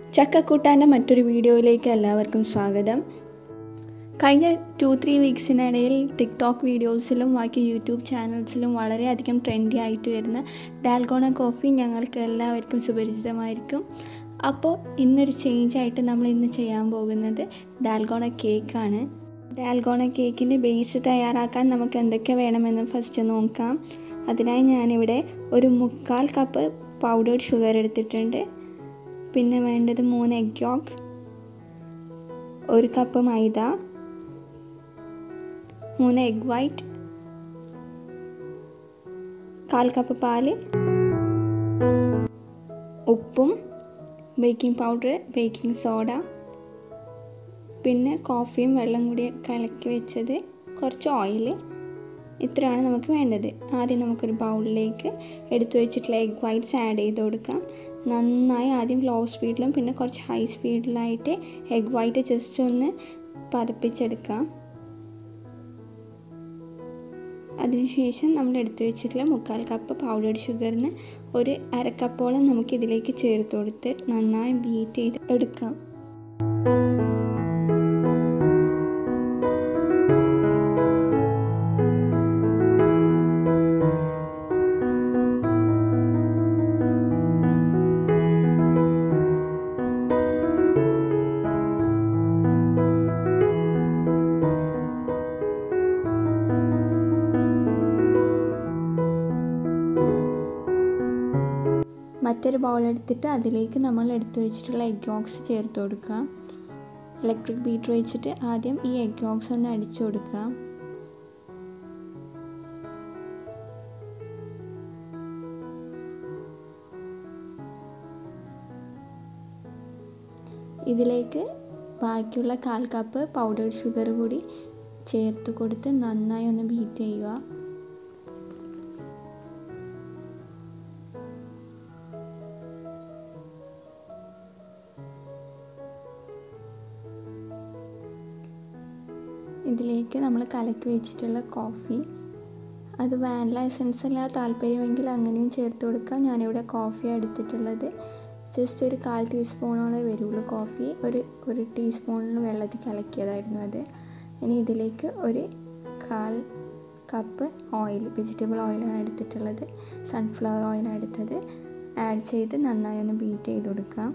ചക്കക്കൂട്ടാൻ്റെ മറ്റൊരു വീഡിയോയിലേക്ക് എല്ലാവർക്കും സ്വാഗതം കഴിഞ്ഞ ടു ത്രീ വീക്സിനിടയിൽ ടിക്ടോക്ക് വീഡിയോസിലും ബാക്കി യൂട്യൂബ് ചാനൽസിലും വളരെയധികം ട്രെൻഡി ആയിട്ട് വരുന്ന ഡാൽഗോണ കോഫി ഞങ്ങൾക്ക് എല്ലാവർക്കും സുപരിചിതമായിരിക്കും അപ്പോൾ ഇന്നൊരു ചേഞ്ച് ആയിട്ട് നമ്മൾ ഇന്ന് ചെയ്യാൻ പോകുന്നത് ഡാൽഗോണ കേക്കാണ് ഡാൽഗോണ കേക്കിൻ്റെ ബേസ് തയ്യാറാക്കാൻ നമുക്ക് എന്തൊക്കെ വേണമെന്ന് ഫസ്റ്റ് നോക്കാം അതിനായി ഞാനിവിടെ ഒരു മുക്കാൽ കപ്പ് പൗഡേർഡ് ഷുഗർ എടുത്തിട്ടുണ്ട് പിന്നെ വേണ്ടത് മൂന്ന് എഗ് യോക്ക് ഒരു കപ്പ് മൈദ മൂന്ന് എഗ് വൈറ്റ് കാൽ കപ്പ് പാല് ഉപ്പും ബേക്കിംഗ് പൗഡർ ബേക്കിംഗ് സോഡ പിന്നെ കോഫിയും വെള്ളം കൂടി കലക്കി വെച്ചത് കുറച്ച് ഓയിൽ ഇത്രയാണ് നമുക്ക് വേണ്ടത് ആദ്യം നമുക്കൊരു ബൗളിലേക്ക് എടുത്തു വെച്ചിട്ടുള്ള എഗ് വൈറ്റ്സ് ആഡ് ചെയ്ത് കൊടുക്കാം നന്നായി ആദ്യം ലോ സ്പീഡിലും പിന്നെ കുറച്ച് ഹൈ സ്പീഡിലായിട്ട് എഗ് വൈറ്റ് ജസ്റ്റ് ഒന്ന് പതപ്പിച്ചെടുക്കാം അതിനുശേഷം നമ്മൾ എടുത്തു വെച്ചിട്ടുള്ള മുക്കാൽ കപ്പ് പൗഡേർഡ് ഷുഗറിന് ഒരു അരക്കപ്പോളം നമുക്ക് ഇതിലേക്ക് ചേർത്ത് കൊടുത്ത് നന്നായി ബീറ്റ് ചെയ്ത് എടുക്കാം മറ്റൊരു ബൗൾ എടുത്തിട്ട് അതിലേക്ക് നമ്മൾ എടുത്തു വെച്ചിട്ടുള്ള എഗ് യോക്സ് ചേർത്ത് കൊടുക്കുക ഇലക്ട്രിക് ബീറ്റർ വെച്ചിട്ട് ആദ്യം ഈ എഗ് യോക്സ് ഒന്ന് അടിച്ചു കൊടുക്കുക ഇതിലേക്ക് ബാക്കിയുള്ള കാൽ കപ്പ് പൗഡേർഡ് ഷുഗർ കൂടി ചേർത്ത് കൊടുത്ത് നന്നായി ഒന്ന് ബീറ്റ് ചെയ്യുക ഇതിലേക്ക് നമ്മൾ കലക്കി വെച്ചിട്ടുള്ള കോഫി അത് വാനില എസൻസ് അല്ല താല്പര്യമെങ്കിൽ അങ്ങനെയും ചേർത്ത് കൊടുക്കാം ഞാനിവിടെ കോഫി എടുത്തിട്ടുള്ളത് ജസ്റ്റ് ഒരു കാൽ ടീസ്പൂണോളെ വരുള്ളൂ കോഫി ഒരു ഒരു ടീസ്പൂണിൽ വെള്ളത്തിൽ കലക്കിയതായിരുന്നു അത് ഇനി ഇതിലേക്ക് ഒരു കാൽ കപ്പ് ഓയിൽ വെജിറ്റബിൾ ഓയിലാണ് എടുത്തിട്ടുള്ളത് സൺഫ്ലവർ ഓയിലാണ് എടുത്തത് ആഡ് ചെയ്ത് നന്നായി ഒന്ന് ബീറ്റ് ചെയ്ത് കൊടുക്കാം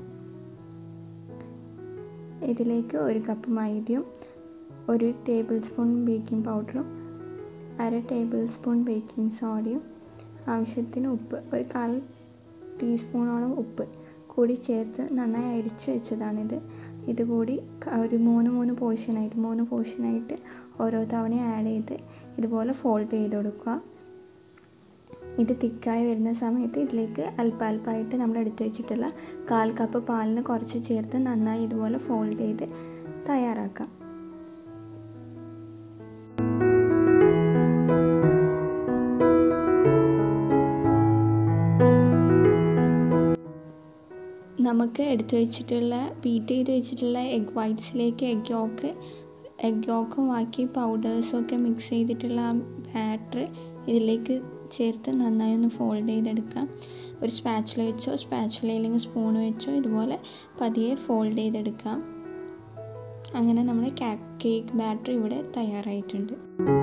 ഇതിലേക്ക് ഒരു കപ്പ് മൈദയും ഒരു ടേബിൾ സ്പൂൺ ബേക്കിംഗ് പൗഡറും അര ടേബിൾ സ്പൂൺ ബേക്കിംഗ് സോഡയും ആവശ്യത്തിന് ഉപ്പ് ഒരു കാൽ ടീസ്പൂണോളം ഉപ്പ് കൂടി ചേർത്ത് നന്നായി അരിച്ച് വെച്ചതാണിത് ഇതുകൂടി ഒരു മൂന്ന് മൂന്ന് പോർഷനായിട്ട് മൂന്ന് പോർഷനായിട്ട് ഓരോ തവണയും ആഡ് ചെയ്ത് ഇതുപോലെ ഫോൾഡ് ചെയ്ത് കൊടുക്കുക ഇത് തിക്കായി വരുന്ന സമയത്ത് ഇതിലേക്ക് അല്പാൽപ്പായിട്ട് നമ്മൾ എടുത്തു വെച്ചിട്ടുള്ള കാൽ കപ്പ് പാലിന് കുറച്ച് ചേർത്ത് നന്നായി ഇതുപോലെ ഫോൾഡ് ചെയ്ത് തയ്യാറാക്കാം നമുക്ക് എടുത്തു വെച്ചിട്ടുള്ള ബീറ്റ് ചെയ്ത് വെച്ചിട്ടുള്ള എഗ് വൈറ്റ്സിലേക്ക് എഗ് യോക്ക് എഗ് യോക്കും ബാക്കി പൗഡേഴ്സൊക്കെ മിക്സ് ചെയ്തിട്ടുള്ള ആ ബാറ്റർ ഇതിലേക്ക് ചേർത്ത് നന്നായി ഒന്ന് ഫോൾഡ് ചെയ്തെടുക്കാം ഒരു സ്പാച്ചുല വെച്ചോ സ്പാച്ചുല അല്ലെങ്കിൽ സ്പൂൺ വെച്ചോ ഇതുപോലെ പതിയെ ഫോൾഡ് ചെയ്തെടുക്കാം അങ്ങനെ നമ്മൾ കേക്ക് ബാറ്റർ ഇവിടെ തയ്യാറായിട്ടുണ്ട്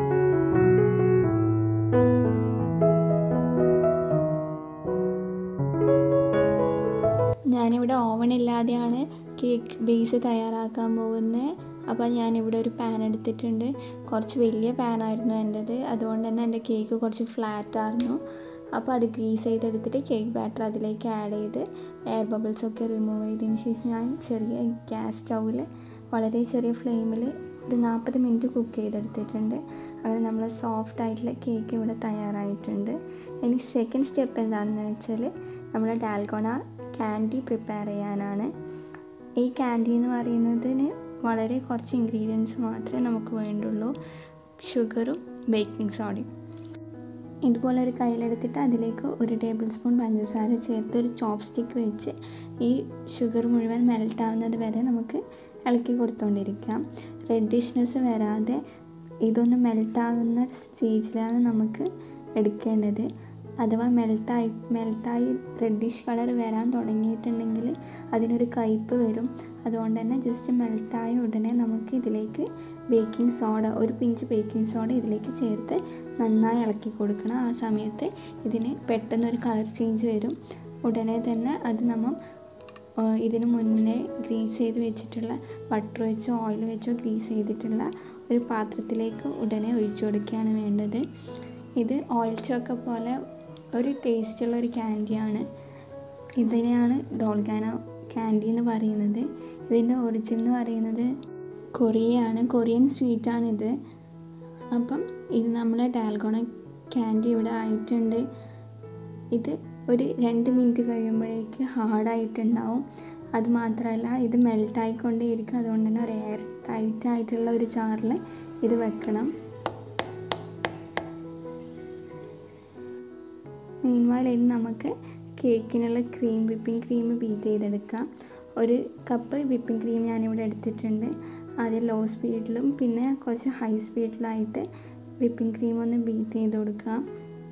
ഞാനിവിടെ ഓവൺ ഇല്ലാതെയാണ് കേക്ക് ബേസ് തയ്യാറാക്കാൻ പോകുന്നത് അപ്പോൾ ഞാനിവിടെ ഒരു പാൻ എടുത്തിട്ടുണ്ട് കുറച്ച് വലിയ പാനായിരുന്നു എൻ്റെത് അതുകൊണ്ട് തന്നെ എൻ്റെ കേക്ക് കുറച്ച് ഫ്ലാറ്റ് ആയിരുന്നു അപ്പോൾ അത് ഗ്രീസ് ചെയ്തെടുത്തിട്ട് കേക്ക് ബാറ്റർ അതിലേക്ക് ആഡ് ചെയ്ത് എയർ ബബിൾസ് ഒക്കെ റിമൂവ് ചെയ്തതിന് ശേഷം ഞാൻ ചെറിയ ഗ്യാസ് സ്റ്റൗവിൽ വളരെ ചെറിയ ഫ്ലെയിമിൽ ഒരു നാൽപ്പത് മിനിറ്റ് കുക്ക് ചെയ്തെടുത്തിട്ടുണ്ട് അങ്ങനെ നമ്മൾ സോഫ്റ്റ് ആയിട്ടുള്ള കേക്ക് ഇവിടെ തയ്യാറായിട്ടുണ്ട് ഇനി സെക്കൻഡ് സ്റ്റെപ്പ് എന്താണെന്ന് വെച്ചാൽ നമ്മൾ ഡാൽഗോണ ക്യാൻഡി പ്രിപ്പയർ ചെയ്യാനാണ് ഈ ക്യാൻഡി എന്ന് പറയുന്നതിന് വളരെ കുറച്ച് ഇൻഗ്രീഡിയൻസ് മാത്രമേ നമുക്ക് വേണ്ടുള്ളൂ ഷുഗറും ബേക്കിംഗ് സോഡയും ഇതുപോലെ ഒരു കയ്യിലെടുത്തിട്ട് അതിലേക്ക് ഒരു ടേബിൾ സ്പൂൺ പഞ്ചസാര ചേർത്ത് ഒരു ചോപ്പ് സ്റ്റിക്ക് വെച്ച് ഈ ഷുഗർ മുഴുവൻ മെൽറ്റ് ആവുന്നത് വരെ നമുക്ക് ഇളക്കി കൊടുത്തുകൊണ്ടിരിക്കാം റെഡിഷ്നെസ് വരാതെ ഇതൊന്ന് മെൽറ്റ് ആവുന്ന സ്റ്റേജിലാണ് നമുക്ക് എടുക്കേണ്ടത് അഥവാ മെൽട്ടായി മെൽട്ടായി റെഡിഷ് കളർ വരാൻ തുടങ്ങിയിട്ടുണ്ടെങ്കിൽ അതിനൊരു കയ്പ്പ് വരും അതുകൊണ്ട് തന്നെ ജസ്റ്റ് മെൽട്ടായ ഉടനെ നമുക്ക് ഇതിലേക്ക് ബേക്കിംഗ് സോഡ ഒരു പിഞ്ച് ബേക്കിംഗ് സോഡ ഇതിലേക്ക് ചേർത്ത് നന്നായി ഇളക്കി കൊടുക്കണം ആ സമയത്ത് ഇതിന് പെട്ടെന്നൊരു കളർ ചേഞ്ച് വരും ഉടനെ തന്നെ അത് നമ്മൾ ഇതിന് മുന്നേ ഗ്രീസ് ചെയ്ത് വെച്ചിട്ടുള്ള ബട്ടർ വെച്ചോ ഓയിൽ വെച്ചോ ഗ്രീസ് ചെയ്തിട്ടുള്ള ഒരു പാത്രത്തിലേക്ക് ഉടനെ ഒഴിച്ചു കൊടുക്കുകയാണ് വേണ്ടത് ഇത് ഓയിൽ ചോക്ക പോലെ ഒരു ടേസ്റ്റുള്ള ഒരു ക്യാൻഡിയാണ് ഇതിനെയാണ് ഡോൾഗാനോ ക്യാൻഡി എന്ന് പറയുന്നത് ഇതിൻ്റെ ഒറിജിൻ എന്ന് പറയുന്നത് കൊറിയയാണ് കൊറിയൻ സ്വീറ്റാണിത് അപ്പം ഇത് നമ്മളെ ഡാൽഗോണ ക്യാൻഡി ഇവിടെ ആയിട്ടുണ്ട് ഇത് ഒരു രണ്ട് മിനിറ്റ് കഴിയുമ്പോഴേക്ക് ഹാർഡായിട്ടുണ്ടാവും അത് മാത്രമല്ല ഇത് മെൽട്ടായിക്കൊണ്ടേയിരിക്കും അതുകൊണ്ട് തന്നെ ഒരു എയർ ടൈറ്റ് ആയിട്ടുള്ള ഒരു ജാറിൽ ഇത് വെക്കണം മെയിൻവായിൽ ഇനി നമുക്ക് കേക്കിനുള്ള ക്രീം വിപ്പിംഗ് ക്രീം ബീറ്റ് ചെയ്തെടുക്കാം ഒരു കപ്പ് വിപ്പിംഗ് ക്രീം ഞാനിവിടെ എടുത്തിട്ടുണ്ട് ആദ്യം ലോ സ്പീഡിലും പിന്നെ കുറച്ച് ഹൈ സ്പീഡിലായിട്ട് വിപ്പിംഗ് ക്രീം ഒന്ന് ബീറ്റ് ചെയ്ത് കൊടുക്കാം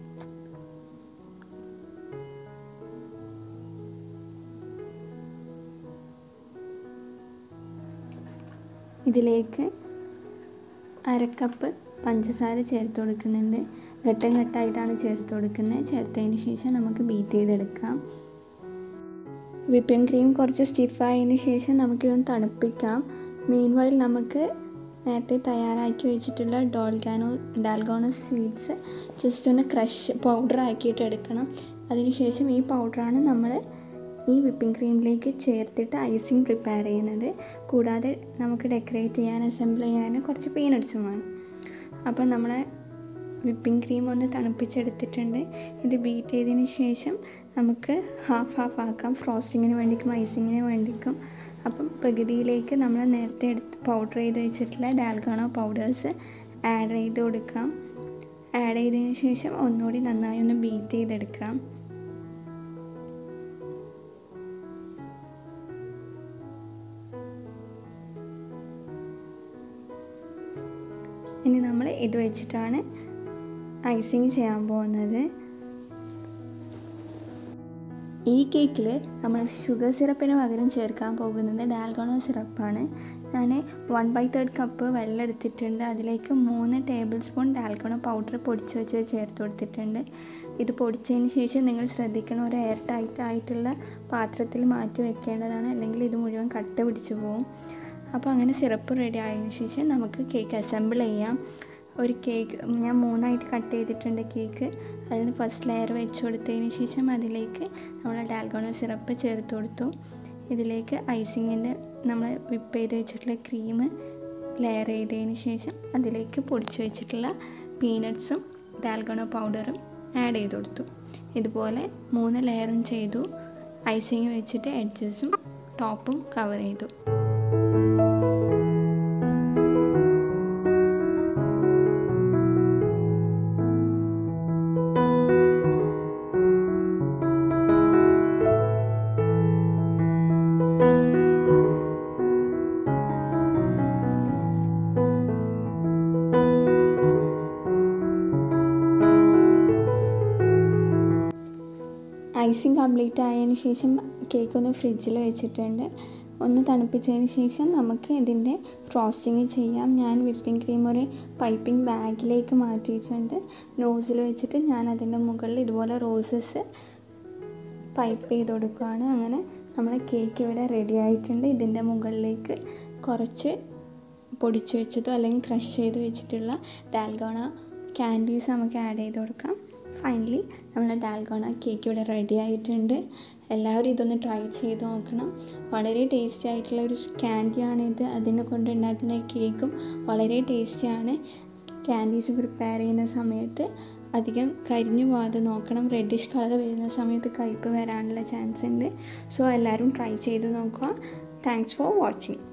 ഇതിലേക്ക് അരക്കപ്പ് പഞ്ചസാര ചേർത്ത് കൊടുക്കുന്നുണ്ട് ഘട്ടം ഘട്ടമായിട്ടാണ് ചേർത്ത് കൊടുക്കുന്നത് ചേർത്തതിന് ശേഷം നമുക്ക് ബീറ്റ് ചെയ്തെടുക്കാം വിപ്പിംഗ് ക്രീം കുറച്ച് സ്റ്റിഫായതിന് ശേഷം നമുക്കിതൊന്ന് തണുപ്പിക്കാം മീൻ വൈൽ നമുക്ക് നേരത്തെ തയ്യാറാക്കി വെച്ചിട്ടുള്ള ഡോൾഗാനോ ഡാൽഗോണോ സ്വീറ്റ്സ് ജസ്റ്റ് ഒന്ന് ക്രഷ് പൗഡർ ആക്കിയിട്ട് എടുക്കണം അതിനുശേഷം ഈ പൗഡറാണ് നമ്മൾ ഈ വിപ്പിംഗ് ക്രീമിലേക്ക് ചേർത്തിട്ട് ഐസിങ് പ്രിപ്പയർ ചെയ്യുന്നത് കൂടാതെ നമുക്ക് ഡെക്കറേറ്റ് ചെയ്യാൻ അസംബിൾ ചെയ്യാൻ കുറച്ച് പീനട്സും വേണം അപ്പോൾ നമ്മളെ വിപ്പിംഗ് ക്രീം ഒന്ന് തണുപ്പിച്ചെടുത്തിട്ടുണ്ട് ഇത് ബീറ്റ് ചെയ്തതിന് ശേഷം നമുക്ക് ഹാഫ് ഹാഫ് ആക്കാം ഫ്രോസ്റ്റിങ്ങിന് വേണ്ടിക്കും ഐസിങ്ങിന് വേണ്ടിക്കും അപ്പം പകുതിയിലേക്ക് നമ്മൾ നേരത്തെ എടുത്ത് പൗഡർ ചെയ്ത് വെച്ചിട്ടുള്ള ഡാൽഗാണോ പൗഡേഴ്സ് ആഡ് ചെയ്ത് കൊടുക്കാം ആഡ് ചെയ്തതിന് ശേഷം ഒന്നുകൂടി നന്നായി ഒന്ന് ബീറ്റ് ചെയ്തെടുക്കാം ഇനി നമ്മൾ ഇത് വെച്ചിട്ടാണ് ഐസിങ് ചെയ്യാൻ പോകുന്നത് ഈ കേക്കിൽ നമ്മൾ ഷുഗർ സിറപ്പിന് പകരം ചേർക്കാൻ പോകുന്നത് ഡാൽഗോണോ സിറപ്പാണ് ഞാൻ വൺ ബൈ തേർഡ് കപ്പ് വെള്ളം എടുത്തിട്ടുണ്ട് അതിലേക്ക് മൂന്ന് ടേബിൾ സ്പൂൺ ഡാൽഗോണോ പൗഡർ പൊടിച്ച് വെച്ച് ചേർത്ത് കൊടുത്തിട്ടുണ്ട് ഇത് പൊടിച്ചതിന് ശേഷം നിങ്ങൾ ശ്രദ്ധിക്കണം ഒരു എയർ ടൈറ്റ് ആയിട്ടുള്ള പാത്രത്തിൽ മാറ്റി വെക്കേണ്ടതാണ് അല്ലെങ്കിൽ ഇത് മുഴുവൻ കട്ട പിടിച്ചു പോകും അപ്പോൾ അങ്ങനെ സിറപ്പ് റെഡി ആയതിനു ശേഷം നമുക്ക് കേക്ക് അസംബിൾ ചെയ്യാം ഒരു കേക്ക് ഞാൻ മൂന്നായിട്ട് കട്ട് ചെയ്തിട്ടുണ്ട് കേക്ക് അതിന് ഫസ്റ്റ് ലെയർ വെച്ച് കൊടുത്തതിന് ശേഷം അതിലേക്ക് നമ്മൾ ഡാൽഗോണോ സിറപ്പ് ചേർത്ത് കൊടുത്തു ഇതിലേക്ക് ഐസിങ്ങിൻ്റെ നമ്മൾ വിപ്പ് ചെയ്ത് വെച്ചിട്ടുള്ള ക്രീം ലെയർ ചെയ്തതിന് ശേഷം അതിലേക്ക് പൊടിച്ച് വെച്ചിട്ടുള്ള പീനട്ട്സും ഡാൽഗോണോ പൗഡറും ആഡ് ചെയ്ത് കൊടുത്തു ഇതുപോലെ മൂന്ന് ലെയറും ചെയ്തു ഐസിങ് വെച്ചിട്ട് എഡ്ജസും ടോപ്പും കവർ ചെയ്തു ഐസിങ് കംപ്ലീറ്റ് ആയതിനു ശേഷം കേക്ക് ഒന്ന് ഫ്രിഡ്ജിൽ വെച്ചിട്ടുണ്ട് ഒന്ന് തണുപ്പിച്ചതിന് ശേഷം നമുക്ക് ഇതിൻ്റെ ഫ്രോസ്റ്റിങ് ചെയ്യാം ഞാൻ വിപ്പിംഗ് ക്രീം ഒരു പൈപ്പിംഗ് ബാഗിലേക്ക് മാറ്റിയിട്ടുണ്ട് നോസിൽ വെച്ചിട്ട് ഞാൻ അതിൻ്റെ മുകളിൽ ഇതുപോലെ റോസസ് പൈപ്പ് ചെയ്ത് കൊടുക്കുകയാണ് അങ്ങനെ നമ്മളെ കേക്ക് ഇവിടെ റെഡി ആയിട്ടുണ്ട് ഇതിൻ്റെ മുകളിലേക്ക് കുറച്ച് പൊടിച്ച് വെച്ചതോ അല്ലെങ്കിൽ ക്രഷ് ചെയ്ത് വെച്ചിട്ടുള്ള ഡാൽഗോണ ക്യാൻഡീസ് നമുക്ക് ആഡ് ചെയ്ത് കൊടുക്കാം ഫൈനലി നമ്മൾ ഡാൽഗോണ കേക്ക് ഇവിടെ റെഡി ആയിട്ടുണ്ട് എല്ലാവരും ഇതൊന്ന് ട്രൈ ചെയ്ത് നോക്കണം വളരെ ടേസ്റ്റി ആയിട്ടുള്ള ഒരു ക്യാൻഡിയാണിത് അതിനെ കൊണ്ട് ഉണ്ടാക്കുന്ന കേക്കും വളരെ ടേസ്റ്റിയാണ് ക്യാൻഡീസ് പ്രിപ്പയർ ചെയ്യുന്ന സമയത്ത് അധികം കരിഞ്ഞു പോകാതെ നോക്കണം റെഡിഷ് കളർ വരുന്ന സമയത്ത് കയ്പ്പ് വരാനുള്ള ചാൻസ് ഉണ്ട് സോ എല്ലാവരും ട്രൈ ചെയ്ത് നോക്കുക താങ്ക്സ് ഫോർ വാച്ചിങ്